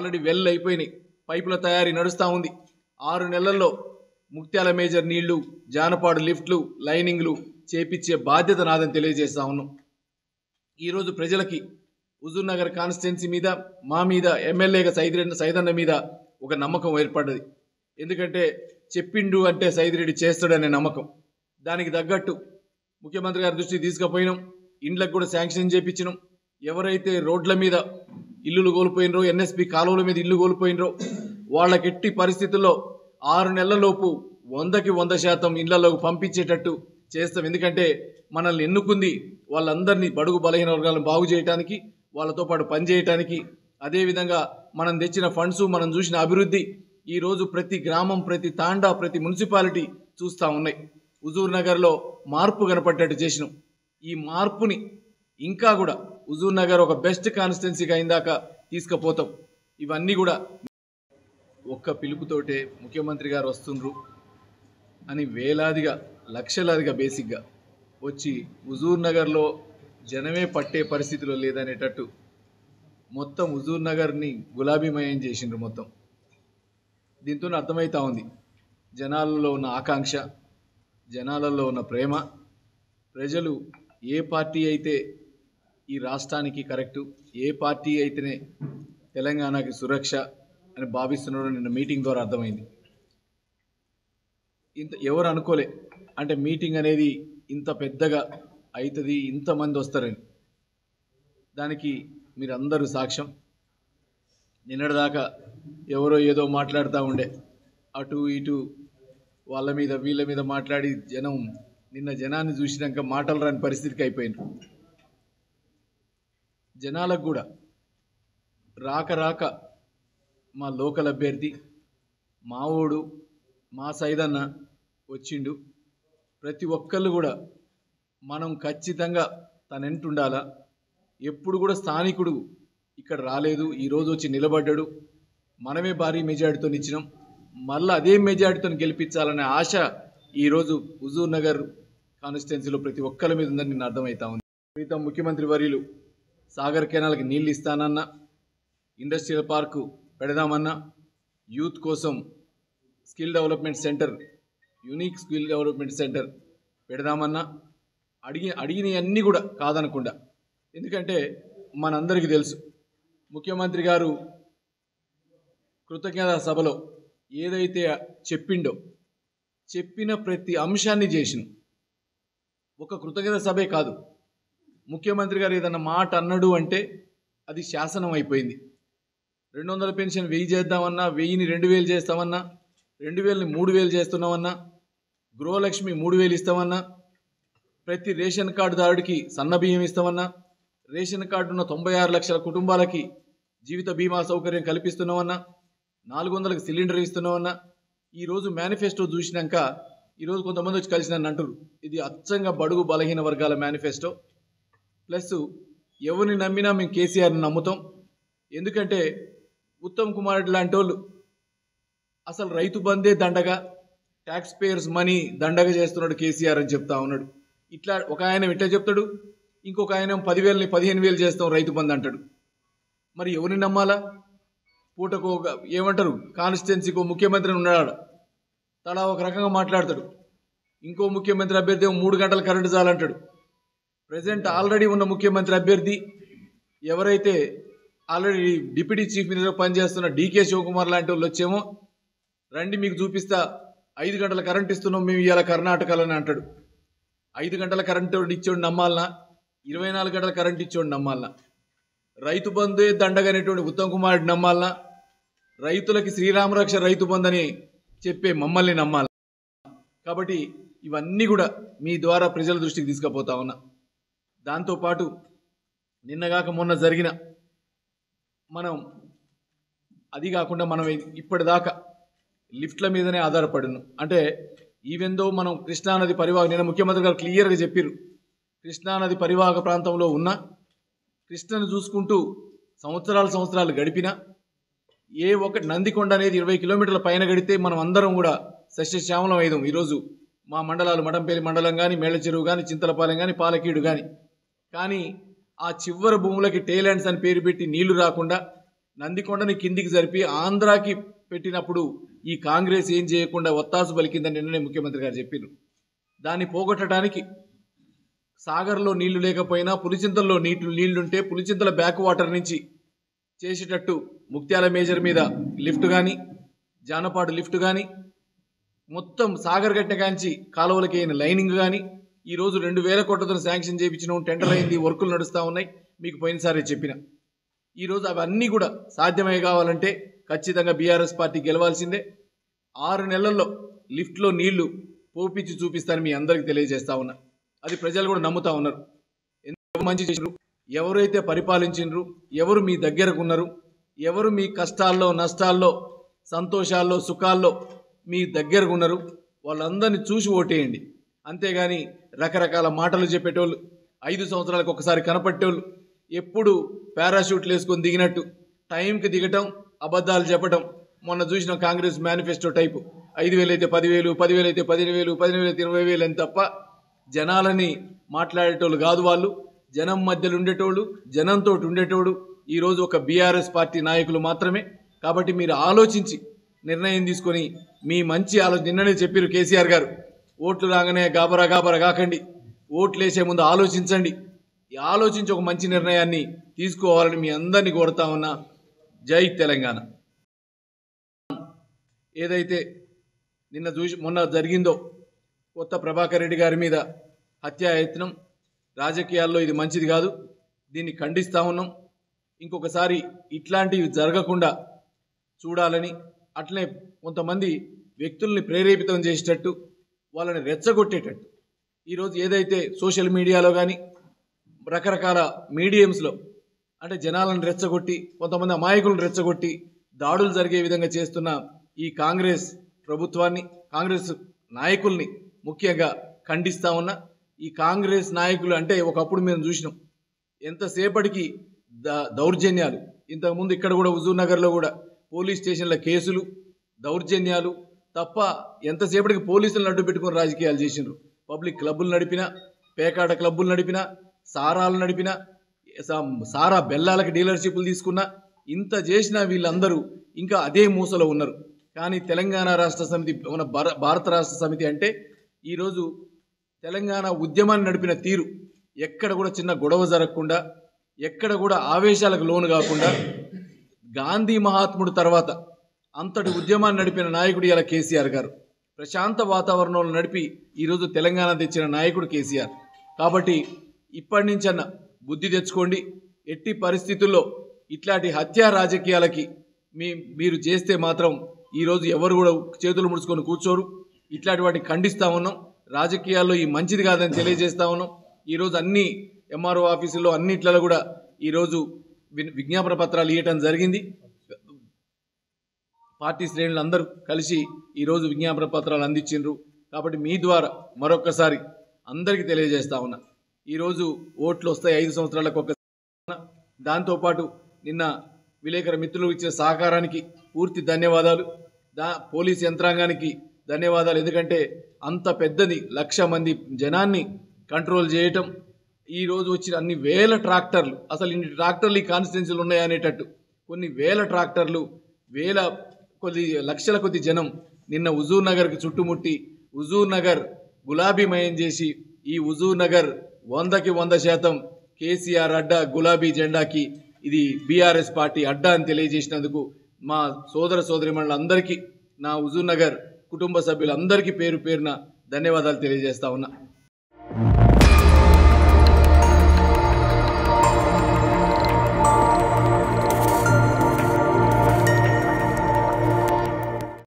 already well అయిపోయినాయి పైపుల తయారీ నడుస్తూ ఉంది ఆరు నెలల్లో ముక్త్యాల మేజర్ నీళ్లు జానపాడు లిఫ్ట్లు లైనింగ్లు చేపించే బాధ్యత నాదని తెలియజేస్తా ఉన్నాం ఈరోజు ప్రజలకి హుజూర్ నగర్ కాన్స్టిట్యున్సీ మీద మా మీద ఎమ్మెల్యేగా సైదిరెడ్డి సైదన్న మీద ఒక నమ్మకం ఏర్పడ్డది ఎందుకంటే చెప్పిండు అంటే సైదిరెడ్డి చేస్తాడనే నమ్మకం దానికి తగ్గట్టు ముఖ్యమంత్రి గారి దృష్టికి తీసుకుపోయినాం ఇండ్లకు కూడా శాంక్షన్ చేపించినాం ఎవరైతే రోడ్ల మీద ఇల్లులు కోల్పోయినరో ఎన్ఎస్పి కాలువల మీద ఇల్లు కోల్పోయినరో వాళ్ళకి ఎట్టి పరిస్థితుల్లో ఆరు నెలలలోపు వందకి వంద శాతం ఇళ్లలోకి పంపించేటట్టు చేస్తాం ఎందుకంటే మనల్ని ఎన్నుకుంది వాళ్ళందరినీ బడుగు బలహీన వర్గాలను బాగు చేయడానికి వాళ్ళతో పాటు పనిచేయటానికి అదేవిధంగా మనం తెచ్చిన ఫండ్స్ మనం చూసిన అభివృద్ధి ఈరోజు ప్రతి గ్రామం ప్రతి తాండా ప్రతి మున్సిపాలిటీ చూస్తూ ఉన్నాయి హుజూర్ నగర్లో మార్పు కనపడ్డట్టు చేసినాం ఈ మార్పుని ఇంకా కూడా హుజూర్ నగర్ ఒక బెస్ట్ కాన్స్టిట్యున్సీగా అయిందాక తీసుకుపోతాం ఇవన్నీ కూడా ఒక్క పిలుపుతోటే ముఖ్యమంత్రి గారు వస్తుండ్రు అని వేలాదిగా లక్షలాదిగా బేసిక్గా వచ్చి హుజూర్ నగర్లో జనమే పట్టే పరిస్థితిలో లేదనేటట్టు మొత్తం హుజూర్ నగర్ని గులాబీమయం చేసిండ్రు మొత్తం దీంతో అర్థమవుతా ఉంది జనాలలో ఉన్న ఆకాంక్ష జనాలలో ఉన్న ప్రేమ ప్రజలు ఏ పార్టీ అయితే ఈ రాష్ట్రానికి కరెక్టు ఏ పార్టీ అయితేనే తెలంగాణకి సురక్ష అని భావిస్తున్నారో నిన్న మీటింగ్ ద్వారా అర్థమైంది ఇంత ఎవరు అనుకోలే అంటే మీటింగ్ అనేది ఇంత పెద్దగా అవుతుంది ఇంతమంది వస్తారని దానికి మీరందరూ సాక్ష్యం నిన్నటిదాకా ఎవరో ఏదో మాట్లాడుతూ ఉండే అటు ఇటు వాళ్ళ మీద వీళ్ళ మీద మాట్లాడి జనం నిన్న జనాన్ని చూసినాక మాటలు రాని పరిస్థితికి అయిపోయింది జనాలకు కూడా రాక రాక మా లోకల్ అభ్యర్థి మా ఊడు మా సైదన్న వచ్చిండు ప్రతి ఒక్కళ్ళు కూడా మనం ఖచ్చితంగా తనెంటుండాలా ఎప్పుడు కూడా స్థానికుడు ఇక్కడ రాలేదు ఈరోజు వచ్చి నిలబడ్డాడు మనమే భారీ మెజార్టీతో ఇచ్చినాం మళ్ళీ అదే మెజార్టీతో గెలిపించాలనే ఆశ ఈరోజు హుజూర్ నగర్ కాన్స్టిట్యున్సీలో ప్రతి ఒక్కరి మీద ఉందని నిన్న అర్థమవుతా ఉంది ప్రీతం ముఖ్యమంత్రి వర్యులు సాగర్ కెనాల్కి నీళ్ళు ఇస్తానన్నా ఇండస్ట్రియల్ పార్కు పెడదామన్నా యూత్ కోసం skill development centre unique skill development centre పెడదామన్నా అడిగి అడిగినవన్నీ కూడా కాదనకుండా ఎందుకంటే మనందరికీ తెలుసు ముఖ్యమంత్రి గారు కృతజ్ఞత సభలో ఏదైతే చెప్పిండో చెప్పిన ప్రతి అంశాన్ని చేసిన ఒక కృతజ్ఞత సభే కాదు ముఖ్యమంత్రి గారు ఏదన్నా మాట అన్నాడు అంటే అది శాసనం అయిపోయింది రెండు వందల పెన్షన్ వెయ్యి చేద్దామన్నా వెయ్యిని రెండు వేలు చేస్తామన్నా రెండు వేలని మూడు వేలు చేస్తున్నామన్నా గృహలక్ష్మి మూడు వేలు ఇస్తామన్నా ప్రతి రేషన్ కార్డుదారుడికి సన్న బియ్యం ఇస్తామన్నా రేషన్ కార్డు ఉన్న తొంభై ఆరు లక్షల కుటుంబాలకి జీవిత బీమా సౌకర్యం కల్పిస్తున్నామన్నా నాలుగు వందలకు సిలిండర్ ఇస్తున్నామన్నా ఈరోజు మేనిఫెస్టో చూసినాక ఈరోజు కొంతమంది వచ్చి కలిసి నన్ను అంటారు ఇది అచ్చంగా బడుగు బలహీన వర్గాల మేనిఫెస్టో ప్లస్ ఎవరిని నమ్మినా మేము కేసీఆర్ని నమ్ముతాం ఎందుకంటే ఉత్తమ్ కుమార్ రెడ్డి లాంటి వాళ్ళు అసలు రైతు బందే దండగా ట్యాక్స్ పేయర్స్ మనీ దండగా చేస్తున్నాడు కేసీఆర్ అని చెప్తా ఉన్నాడు ఇట్లా ఒక ఆయన ఇట్లా చెప్తాడు ఇంకొక ఆయన పదివేలని పదిహేను వేలు చేస్తాం రైతు బంధు అంటాడు మరి ఎవరిని నమ్మాలా పూటకు ఒక ఏమంటారు కాన్స్టిట్యున్సీకి ఒక ముఖ్యమంత్రి ఉన్నాడు తలా ఒక రకంగా మాట్లాడతాడు ఇంకో ముఖ్యమంత్రి అభ్యర్థి ఏమో మూడు గంటల కరెంటు చాలంటాడు ప్రజెంట్ ఆల్రెడీ ఉన్న ముఖ్యమంత్రి అభ్యర్థి ఎవరైతే ఆల్రెడీ డిప్యూటీ చీఫ్ మినిస్టర్ పనిచేస్తున్న డీకే శివకుమార్ లాంటి వాళ్ళు వచ్చేమో రండి మీకు చూపిస్తా ఐదు గంటల కరెంట్ ఇస్తున్నాం మేము ఇవాళ కర్ణాటకలోనే అంటాడు ఐదు గంటల కరెంటు ఇచ్చోడు నమ్మాలనా ఇరవై నాలుగు గంటల కరెంట్ ఇచ్చోడు నమ్మాలనా రైతు బంధు దండగనేటువంటి ఉత్తమ్ కుమార్ రెడ్డి నమ్మాలనా రైతులకి శ్రీరామరక్ష రైతు బంధు అని చెప్పే మమ్మల్ని నమ్మాలి కాబట్టి ఇవన్నీ కూడా మీ ద్వారా ప్రజల దృష్టికి తీసుకుపోతా ఉన్నా దాంతోపాటు నిన్నగాక మొన్న జరిగిన మనం అది కాకుండా మనం ఇప్పటిదాకా లిఫ్ట్ల మీదనే ఆధారపడిను అంటే ఈవెందో మనం కృష్ణానది పరివాహక నిన్న ముఖ్యమంత్రి గారు క్లియర్గా చెప్పారు కృష్ణానది పరివాహక ప్రాంతంలో ఉన్న కృష్ణను చూసుకుంటూ సంవత్సరాలు సంవత్సరాలు గడిపినా ఏ ఒక నందికొండ అనేది ఇరవై కిలోమీటర్ల పైన గడితే మనం అందరం కూడా సస్యశ్యామలం అయ్యాం ఈరోజు మా మండలాలు మడంపల్లి మండలం కానీ మేళచెరువు కానీ చింతలపాలెం కానీ పాలకీడు కానీ కానీ ఆ చివరి భూములకి టేలెండ్స్ అని పేరు పెట్టి నీళ్లు రాకుండా నందికొండని కిందికి జరిపి ఆంధ్రాకి పెట్టినప్పుడు ఈ కాంగ్రెస్ ఏం చేయకుండా ఒత్తాసు పలికిందని నిన్ననే ముఖ్యమంత్రి గారు చెప్పారు దాన్ని పోగొట్టడానికి సాగర్లో నీళ్లు లేకపోయినా పులిచింతల్లో నీళ్లు నీళ్లుంటే పులిచింతల బ్యాక్ వాటర్ నుంచి చేసేటట్టు ముక్త్యాల మేజర్ మీద లిఫ్ట్ కానీ జానపాడు లిఫ్ట్ కానీ మొత్తం సాగర్ గట్ట కాంచి కాలువలకి అయిన లైనింగ్ కానీ ఈ రోజు రెండు వేల కోట్లతో శాంక్షన్ చేయించిన టెండర్ అయింది వర్కులు నడుస్తూ ఉన్నాయి మీకు పోయినసారి చెప్పిన ఈ రోజు అవన్నీ కూడా సాధ్యమై కావాలంటే ఖచ్చితంగా బీఆర్ఎస్ పార్టీ గెలవాల్సిందే ఆరు నెలల్లో లిఫ్ట్లో నీళ్లు పోపిచ్చి చూపిస్తానని మీ అందరికీ తెలియజేస్తా ఉన్నా అది ప్రజలు కూడా నమ్ముతా ఉన్నారు ఎంత మంచి చేసినారు ఎవరైతే పరిపాలించినరు ఎవరు మీ దగ్గరకు ఉన్నారు ఎవరు మీ కష్టాల్లో నష్టాల్లో సంతోషాల్లో సుఖాల్లో మీ దగ్గరకు ఉన్నారు వాళ్ళందరినీ చూసి ఓటేయండి అంతేగాని రకరకాల మాటలు చెప్పేటోళ్ళు ఐదు సంవత్సరాలకు ఒకసారి కనపట్టేవాళ్ళు ఎప్పుడు పారాషూట్లు వేసుకొని దిగినట్టు టైంకి దిగటం అబద్ధాలు చెప్పటం మొన్న చూసిన కాంగ్రెస్ మేనిఫెస్టో టైపు ఐదు వేలు అయితే పదివేలు పదివేలు అయితే పదిహేను వేలు పదిహేను వేలు అయితే ఇరవై వేలు అని తప్ప జనాలని మాట్లాడేటోళ్ళు కాదు వాళ్ళు జనం మధ్యలో ఉండేటోళ్ళు జనంతో ఉండేటోడు ఈరోజు ఒక బీఆర్ఎస్ పార్టీ నాయకులు మాత్రమే కాబట్టి మీరు ఆలోచించి నిర్ణయం తీసుకొని మీ మంచి ఆలోచన నిన్ననే చెప్పారు కేసీఆర్ గారు ఓట్లు రాగానే గాబరా గాబరా కాకండి ఓట్లు వేసే ముందు ఆలోచించండి ఈ ఆలోచించి ఒక మంచి నిర్ణయాన్ని తీసుకోవాలని మీ అందరినీ కోరుతా ఉన్నా జై తెలంగాణ ఏదైతే నిన్న చూసి మొన్న జరిగిందో కొత్త ప్రభాకర్ రెడ్డి గారి మీద హత్యాయత్నం రాజకీయాల్లో ఇది మంచిది కాదు దీన్ని ఖండిస్తా ఉన్నాం ఇంకొకసారి ఇట్లాంటివి జరగకుండా చూడాలని అట్లనే కొంతమంది వ్యక్తుల్ని ప్రేరేపితం చేసేటట్టు వాళ్ళని రెచ్చగొట్టేటట్టు ఈరోజు ఏదైతే సోషల్ మీడియాలో కానీ రకరకాల మీడియంస్లో అంటే జనాలను రెచ్చగొట్టి కొంతమంది అమాయకులను రెచ్చగొట్టి దాడులు జరిగే విధంగా చేస్తున్న ఈ కాంగ్రెస్ ప్రభుత్వాన్ని కాంగ్రెస్ నాయకుల్ని ముఖ్యంగా ఖండిస్తా ఉన్నా ఈ కాంగ్రెస్ నాయకులు అంటే ఒకప్పుడు మేము చూసినాం ఎంతసేపటికి ద దౌర్జన్యాలు ఇంతకుముందు ఇక్కడ కూడా హుజూర్ నగర్లో కూడా పోలీస్ స్టేషన్ల కేసులు దౌర్జన్యాలు తప్ప ఎంతసేపటికి పోలీసులను అడ్డు పెట్టుకొని రాజకీయాలు చేసిండ్రు పబ్లిక్ క్లబ్బులు నడిపినా పేకాట క్లబ్బులు నడిపినా సారాలు నడిపినా సా- సారా బెల్లాలకి డీలర్షిప్లు తీసుకున్నా ఇంత చేసిన వీళ్ళందరూ ఇంకా అదే మూసలో ఉన్నారు కానీ తెలంగాణ రాష్ట్ర సమితి మన భార- భారత రాష్ట్ర సమితి అంటే ఈరోజు తెలంగాణ ఉద్యమాన్ని నడిపిన తీరు ఎక్కడ కూడా చిన్న గొడవ జరగకుండా ఎక్కడ కూడా ఆవేశాలకు లోను కాకుండా గాంధీ మహాత్ముడు తర్వాత అంతటి ఉద్యమాన్ని నడిపిన నాయకుడు ఇలా కేసీఆర్ గారు ప్రశాంత వాతావరణంలో నడిపి ఈరోజు తెలంగాణ తెచ్చిన నాయకుడు కేసీఆర్ కాబట్టి ఇప్పటి నుంచన్న బుద్ధి తెచ్చుకోండి ఎట్టి పరిస్థితుల్లో ఇట్లాంటి హత్యా రాజకీయాలకి మీ మీరు చేస్తే మాత్రం ఈరోజు ఎవరు కూడా చేతులు ముడుచుకొని కూర్చోరు ఇట్లాంటి వాటిని ఖండిస్తా ఉన్నాం రాజకీయాల్లో ఈ మంచిది కాదని తెలియజేస్తా ఉన్నాం ఈరోజు అన్ని ఎంఆర్ఓ ఆఫీసుల్లో అన్నిట్లలో కూడా ఈరోజు వి- విజ్ఞాపన పత్రాలు ఇవ్వటం జరిగింది పార్టీ శ్రేణులు అందరూ కలిసి ఈరోజు విజ్ఞాపన పత్రాలు అందించిండ్రు కాబట్టి మీ ద్వారా మరొక్కసారి అందరికీ తెలియజేస్తా ఉన్నా ఈరోజు ఓట్లు వస్తాయి ఐదు సంవత్సరాలకు ఒక దాంతోపాటు నిన్న విలేకరు మిత్రులు ఇచ్చిన సహకారానికి పూర్తి ధన్యవాదాలు దా పోలీస్ యంత్రాంగానికి ధన్యవాదాలు ఎందుకంటే అంత పెద్దది లక్ష మంది జనాన్ని కంట్రోల్ చేయటం ఈ రోజు వచ్చిన అన్ని వేల ట్రాక్టర్లు అసలు ఇన్ని ట్రాక్టర్లు ఈ కాన్స్టిట్యున్సీలు ఉన్నాయనేటట్టు కొన్ని వేల ట్రాక్టర్లు వేల కొద్ది లక్షల కొద్ది జనం నిన్న హుజూర్ నగర్కి చుట్టుముట్టి హుజూర్ నగర్ గులాబీమయం చేసి ఈ హుజూర్ నగర్ వందకి వంద శాతం కేసీఆర్ అడ్డా గులాబీ జెండాకి ఇది బీఆర్ఎస్ పార్టీ అడ్డా అని తెలియజేసినందుకు మా సోదర సోదరిమణులందరికీ నా హుజూర్ నగర్ కుటుంబ సభ్యులందరికీ పేరు పేరున ధన్యవాదాలు తెలియజేస్తా ఉన్నా